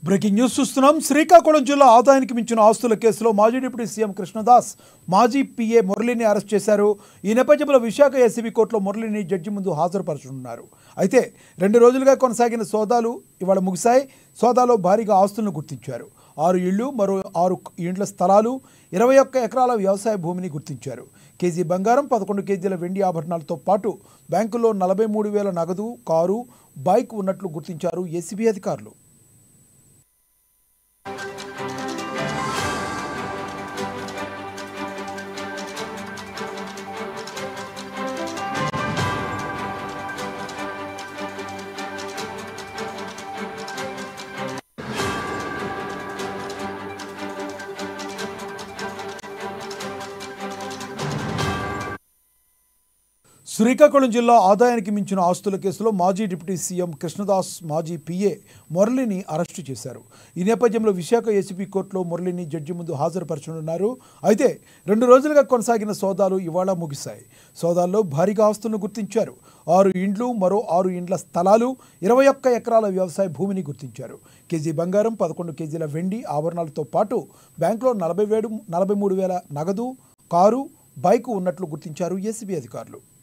breaking news చూస్తున్నాం శ్రీకాకుళం జిల్లా ఆదాయానికి మించిన ఆస్తుల కేసులో మాజీ డిప్యూటీ సీఎం కృష్ణదాస్ మాజీ పీఏ మురళిని అరెస్ట్ చేశారు ఈ నేపథ్యంలో విశాఖ ఏసీబీ కోర్టులో మురళిని జడ్జి ముందు హాజరుపరచనున్నారు అయితే రెండు రోజులుగా కొనసాగిన సోదాలు ఇవాళ ముగిశాయి సోదాలో భారీగా ఆస్తులను గుర్తించారు ఆరు ఇళ్లు మరో ఆరు ఇండ్ల స్థలాలు ఇరవై ఒక్క ఎకరాల వ్యవసాయ భూమిని గుర్తించారు కేజీ బంగారం పదకొండు కేజీల వెండి ఆభరణాలతో పాటు బ్యాంకులో నలభై మూడు వేల నగదు కారు బైక్ ఉన్నట్లు గుర్తించారు ఏసీబీ అధికారులు శ్రీకాకుళం జిల్లా ఆదాయానికి మించిన ఆస్తుల కేసులో మాజీ డిప్యూటీ సీఎం కృష్ణదాస్ మాజీ పీఏ మురళిని అరెస్టు చేశారు ఈ నేపథ్యంలో విశాఖ ఏసీబీ కోర్టులో మురళిని జడ్జి ముందు హాజరుపరచనున్నారు అయితే రెండు రోజులుగా కొనసాగిన సోదాలు ఇవాళ ముగిశాయి సోదాల్లో భారీగా ఆస్తులను గుర్తించారు ఆరు ఇండ్లు మరో ఆరు ఇండ్ల స్థలాలు ఇరవై ఒక్క ఎకరాల వ్యవసాయ భూమిని గుర్తించారు కేజీ బంగారం పదకొండు కేజీల వెండి ఆభరణాలతో పాటు బ్యాంకులో నలభై వేడు నలభై మూడు వేల నగదు కారు బైకు ఉన్నట్లు గుర్తించారు ఏసీబీ అధికారులు